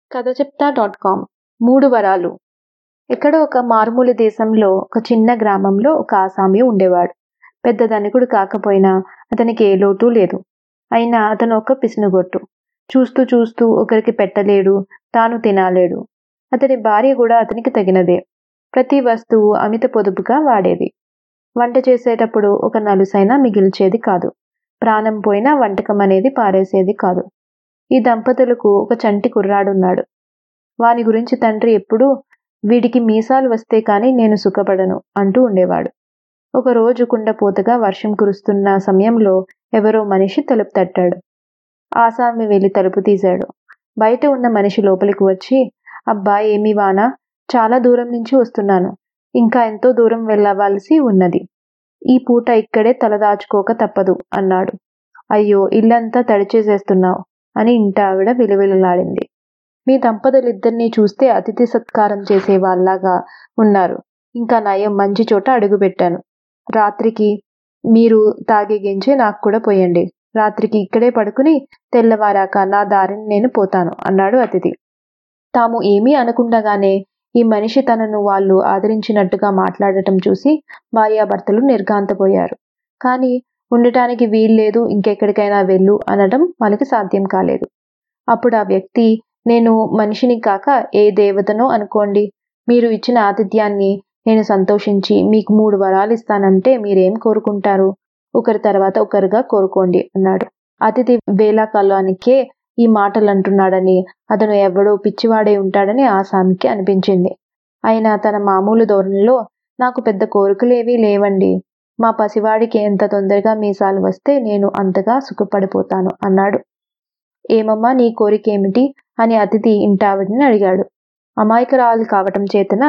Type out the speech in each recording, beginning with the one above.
కథ చెప్తా dot com మూడు వరాలు ఎక్కడో ఒక మారుమూల దేశంలో ఒక చిన్న గ్రామంలో ఒక ఆసామి ఉండేవాడు పెద్ద ధనికుడు కాకపోయినా అతనికి ఏ లోటు లేదు అయినా అతను ఒక పిసినుగొట్టు చూస్తూ చూస్తూ ఒకరికి పెట్టలేడు తాను తినాలేడు అతని భార్య కూడా అతనికి తగినదే ప్రతి వస్తువు అమిత పొదుపుగా వాడేది వంట చేసేటప్పుడు ఒక నలుసైనా మిగిల్చేది కాదు ప్రాణం పోయినా వంటకం అనేది పారేసేది కాదు ఈ దంపతులకు ఒక చంటి కుర్రాడున్నాడు వాని గురించి తండ్రి ఎప్పుడూ వీడికి మీసాలు వస్తే కాని నేను సుఖపడను అంటూ ఉండేవాడు ఒకరోజు కుండపోతగా వర్షం కురుస్తున్న సమయంలో ఎవరో మనిషి తలుపు తట్టాడు ఆసామి వెళ్ళి తలుపు తీశాడు బయట ఉన్న మనిషి లోపలికి వచ్చి అబ్బా ఏమి వానా చాలా దూరం నుంచి వస్తున్నాను ఇంకా ఎంతో దూరం వెళ్ళవలసి ఉన్నది ఈ పూట ఇక్కడే తలదాచుకోక తప్పదు అన్నాడు అయ్యో ఇల్లంతా తడిచేసేస్తున్నావు అని ఇంట ఆవిడ విలువిలలాడింది మీ దంపతులిద్దరినీ చూస్తే అతిథి సత్కారం చేసే వాళ్ళగా ఉన్నారు ఇంకా నయం మంచి చోట అడుగుపెట్టాను రాత్రికి మీరు తాగే గెంజి నాకు కూడా పోయండి రాత్రికి ఇక్కడే పడుకుని తెల్లవారాక నా దారిని నేను పోతాను అన్నాడు అతిథి తాము ఏమీ అనకుండగానే ఈ మనిషి తనను వాళ్ళు ఆదరించినట్టుగా మాట్లాడటం చూసి భార్యాభర్తలు నిర్ఘాంతపోయారు కానీ ఉండటానికి వీల్లేదు ఇంకెక్కడికైనా వెళ్ళు అనడం వాళ్ళకి సాధ్యం కాలేదు అప్పుడు ఆ వ్యక్తి నేను మనిషిని కాక ఏ దేవతనో అనుకోండి మీరు ఇచ్చిన ఆతిథ్యాన్ని నేను సంతోషించి మీకు మూడు వరాలు ఇస్తానంటే మీరేం కోరుకుంటారు ఒకరి తర్వాత ఒకరుగా కోరుకోండి అన్నాడు అతిథి వేలాకాలానికే ఈ మాటలు అంటున్నాడని అతను ఎవడో పిచ్చివాడే ఉంటాడని ఆసామికి అనిపించింది అయినా తన మామూలు ధోరణిలో నాకు పెద్ద కోరికలేవీ లేవండి మా పసివాడికి ఎంత తొందరగా మీసాలు వస్తే నేను అంతగా సుఖపడిపోతాను అన్నాడు ఏమమ్మా నీ కోరిక ఏమిటి అని అతిథి ఇంటావిడిని అడిగాడు అమాయకురాలు కావటం చేతన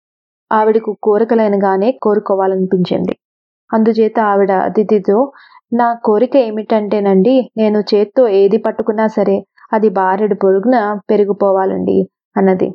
ఆవిడకు కోరికలైనగానే కోరుకోవాలనిపించింది అందుచేత ఆవిడ అతిథితో నా కోరిక ఏమిటంటేనండి నేను చేత్తో ఏది పట్టుకున్నా సరే అది బారెడు పొరుగున పెరిగిపోవాలండి అన్నది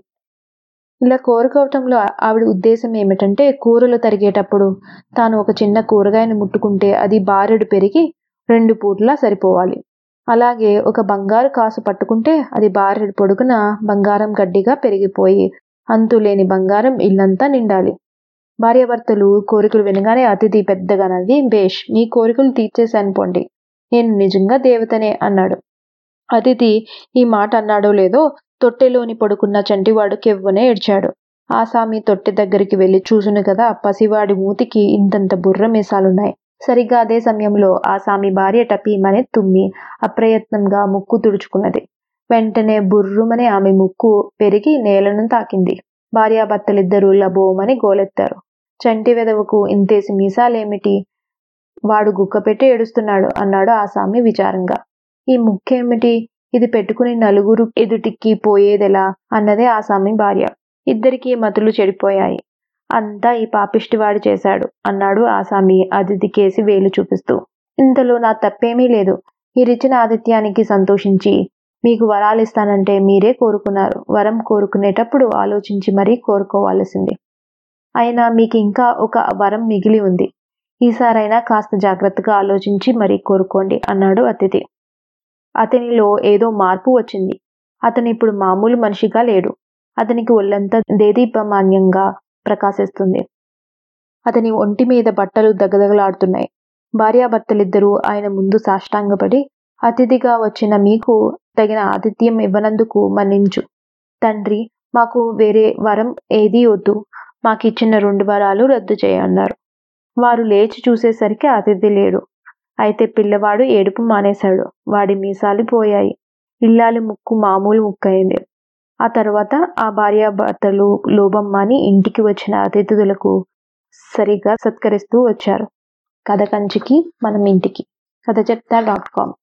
ఇలా కోరుకోవటంలో ఆవిడ ఉద్దేశం ఏమిటంటే కూరలు తరిగేటప్పుడు తాను ఒక చిన్న కూరగాయను ముట్టుకుంటే అది బారెడు పెరిగి రెండు పూట్లా సరిపోవాలి అలాగే ఒక బంగారు కాసు పట్టుకుంటే అది బారెడు పొడుగున బంగారం గడ్డిగా పెరిగిపోయి అంతులేని బంగారం ఇల్లంతా నిండాలి భార్యాభర్తలు కోరికలు వినగానే అతిథి పెద్దగా నవ్వి బేష్ మీ కోరికలు తీర్చేశాను పోండి నేను నిజంగా దేవతనే అన్నాడు అతిథి ఈ మాట అన్నాడో లేదో తొట్టెలోని పడుకున్న చంటివాడు కెవ్వనే ఏడ్చాడు ఆసామి తొట్టె దగ్గరికి వెళ్ళి చూసును కదా పసివాడి మూతికి ఇంతంత బుర్ర మీసాలున్నాయి సరిగ్గా అదే సమయంలో ఆసామి భార్య టపీమనే తుమ్మి అప్రయత్నంగా ముక్కు తుడుచుకున్నది వెంటనే బుర్రుమని ఆమె ముక్కు పెరిగి నేలను తాకింది భార్యాభర్తలిద్దరూ లబోమని గోలెత్తారు చంటి వెదవకు ఇంతేసి మీసాలేమిటి వాడు గుక్కపెట్టి ఏడుస్తున్నాడు అన్నాడు ఆసామి విచారంగా ఈ ముక్కేమిటి ఇది పెట్టుకుని నలుగురు ఎదుటికి పోయేదెలా అన్నదే ఆసామి భార్య ఇద్దరికీ మతులు చెడిపోయాయి అంతా ఈ పాపిష్టివాడు చేశాడు అన్నాడు ఆసామి అతిథి కేసి వేలు చూపిస్తూ ఇంతలో నా తప్పేమీ లేదు మీరిచ్చిన ఆతిథ్యానికి సంతోషించి మీకు వరాలు ఇస్తానంటే మీరే కోరుకున్నారు వరం కోరుకునేటప్పుడు ఆలోచించి మరీ కోరుకోవాల్సింది అయినా మీకు ఇంకా ఒక వరం మిగిలి ఉంది ఈసారైనా కాస్త జాగ్రత్తగా ఆలోచించి మరీ కోరుకోండి అన్నాడు అతిథి అతనిలో ఏదో మార్పు వచ్చింది అతను ఇప్పుడు మామూలు మనిషిగా లేడు అతనికి ఒళ్ళంతా దేదీపమాన్యంగా ప్రకాశిస్తుంది అతని ఒంటి మీద బట్టలు దగదగలాడుతున్నాయి భార్యాభర్తలిద్దరూ ఆయన ముందు సాష్టాంగపడి అతిథిగా వచ్చిన మీకు తగిన ఆతిథ్యం ఇవ్వనందుకు మన్నించు తండ్రి మాకు వేరే వరం ఏదీ వద్దు మాకిచ్చిన రెండు వరాలు రద్దు చేయన్నారు వారు లేచి చూసేసరికి అతిథి లేడు అయితే పిల్లవాడు ఏడుపు మానేశాడు వాడి మీసాలు పోయాయి ఇల్లాలి ముక్కు మామూలు ముక్కయింది ఆ తర్వాత ఆ భార్యాభర్తలు లోబమ్మని ఇంటికి వచ్చిన అతిథులకు సరిగా సత్కరిస్తూ వచ్చారు కథ కంచికి మనం ఇంటికి కథ చెప్తా డాట్ కామ్